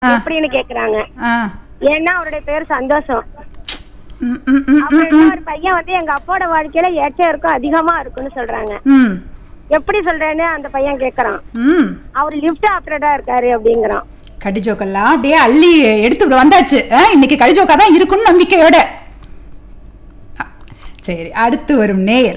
ஆ. எப்படின்னு கேக்குறாங்க ஆ ஏன்னா அவருடைய பேர் சந்தோஷம் ம் ம் ம் அப்புறம் இன்னொரு பையன் வந்து எங்க அப்பாவோட வாழ்க்கையில ஏற்றம் இருக்கும் அதிகமா இருக்குன்னு சொல்றாங்க ம் எப்படி சொல்றேன்னு அந்த பையன் கேக்குறான் ம் அவர் லிஃப்ட் ஆப்ரேட்டா இருக்காரு அப்படிங்கிறான் கடிஜோக்கெல்லாம் அப்படியே அள்ளி எடுத்து வந்தாச்சு ஆ, இன்னைக்கு கடிஜோக்கா தான் இருக்குன்னு நம்பிக்கையோட ஆ, சரி அடுத்து வரும் நேயர்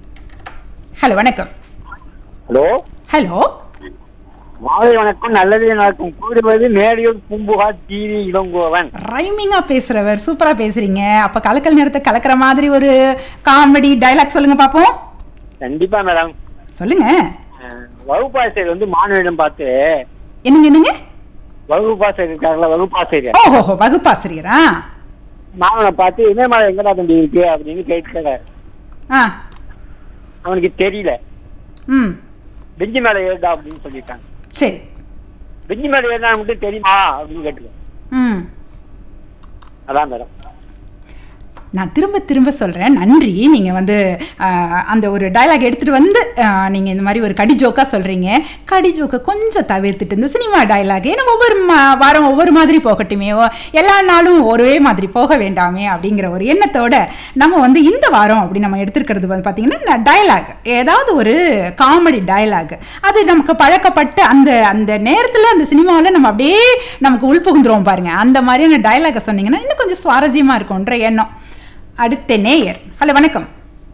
ஹலோ வணக்கம் ஹலோ ஹலோ மாலை வணக்கம் நல்லதே நடக்கும் கூறுவது மேடியூர் பூம்புகார் டிவி இளங்கோவன் ரைமிங்கா பேசுறவர் சூப்பரா பேசுறீங்க அப்ப கலக்கல் நேரத்தை கலக்கிற மாதிரி ஒரு காமெடி டயலாக் சொல்லுங்க பாப்போம் கண்டிப்பா மேடம் சொல்லுங்க அஹ், வகுப்பாசிரியர் வந்து மாணவனிடம் பார்த்து என்னங்க என்னங்க வகுப்பாசிரியர் இருக்காங்களா வகுப்பாசிரியர் ஓஹோ வகுப்பாசிரியரா மாணவனை பார்த்து இமயமலை எங்கடா தம்பி இருக்கு அப்படின்னு கேட்கிறார் ஆ அவனுக்கு தெரியல ம் பெஞ்சு மேல ஏறுதா அப்படின்னு சொல்லிட்டாங்க சரி பெஞ்சு மேல ஏறினா மட்டும் தெரியுமா அப்படின்னு கேட்டுருக்கேன் ம் அதான் மேடம் நான் திரும்ப திரும்ப சொல்கிறேன் நன்றி நீங்கள் வந்து ஆஹ், அந்த ஒரு டயலாக் எடுத்துகிட்டு வந்து நீங்கள் இந்த மாதிரி ஒரு கடி ஜோக்காக சொல்கிறீங்க கடி ஜோக்கை கொஞ்சம் தவிர்த்துட்டு இந்த சினிமா டயலாக் ஏன்னா ஒவ்வொரு மா- வாரம் ஒவ்வொரு மாதிரி போகட்டுமே ஓ, எல்லா நாளும் ஒரே மாதிரி போக வேண்டாமே அப்படிங்கிற ஒரு எண்ணத்தோட நம்ம வந்து இந்த வாரம் அப்படி நம்ம எடுத்துருக்கிறது வந்து பார்த்திங்கன்னா டயலாக் ஏதாவது ஒரு காமெடி டயலாக் அது நமக்கு பழக்கப்பட்ட அந்த அந்த நேரத்தில் அந்த சினிமாவில் நம்ம அப்படியே நமக்கு உள்புகுந்துருவோம் பாருங்க அந்த மாதிரியான டயலாகை சொன்னீங்கன்னா இன்னும் கொஞ்சம் சுவாரஸ்யமாக இருக்கும்ன்ற எண்ணம் அடுத்த நேயர் ஹலோ வணக்கம்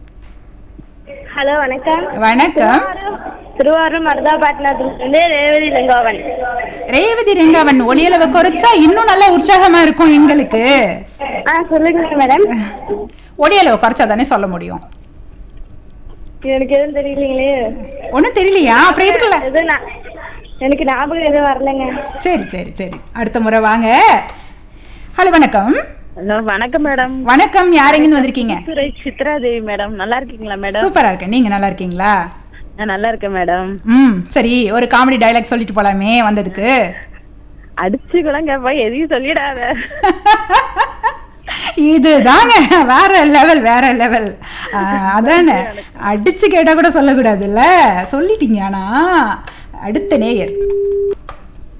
ஹலோ வணக்கம் வணக்கம் திருவாரூர் மருதாபாட்டினத்துல இருந்து ரேவதி லங்கோவன் ரேவதி ரெங்காவன் ஒளியளவை குறைச்சா இன்னும் நல்லா உற்சாகமா இருக்கும் எங்களுக்கு ஆ சொல்லுங்க மேடம் ஒளியளவை குறைச்சா தானே சொல்ல முடியும் எனக்கு எதுவும் தெரியலீங்களே ஒன்றும் தெரியலையா அப்புறம் எதுக்குல்ல எதுவும் நான் எனக்கு ஞாபகம் எதுவும் வரலங்க சரி சரி சரி அடுத்த முறை வாங்க ஹலோ வணக்கம் ஹலோ வணக்கம் மேடம் வணக்கம் யார் எங்கிருந்து வந்திருக்கீங்க துரை சித்ரா தேவி மேடம் நல்லா இருக்கீங்களா மேடம் சூப்பரா இருக்கேன் நீங்க நல்லா இருக்கீங்களா நான் நல்லா இருக்கேன் மேடம் ம் சரி ஒரு காமெடி டயலாக் சொல்லிட்டு போலாமே வந்ததுக்கு அடிச்சு கூட கேப்பா எதையும் சொல்லிடாத இதுதாங்க வேற லெவல் வேற லெவல் அதானே அடிச்சு கேட்டா கூட சொல்லக்கூடாதுல்ல சொல்லிட்டீங்க ஆனா அடுத்த நேயர்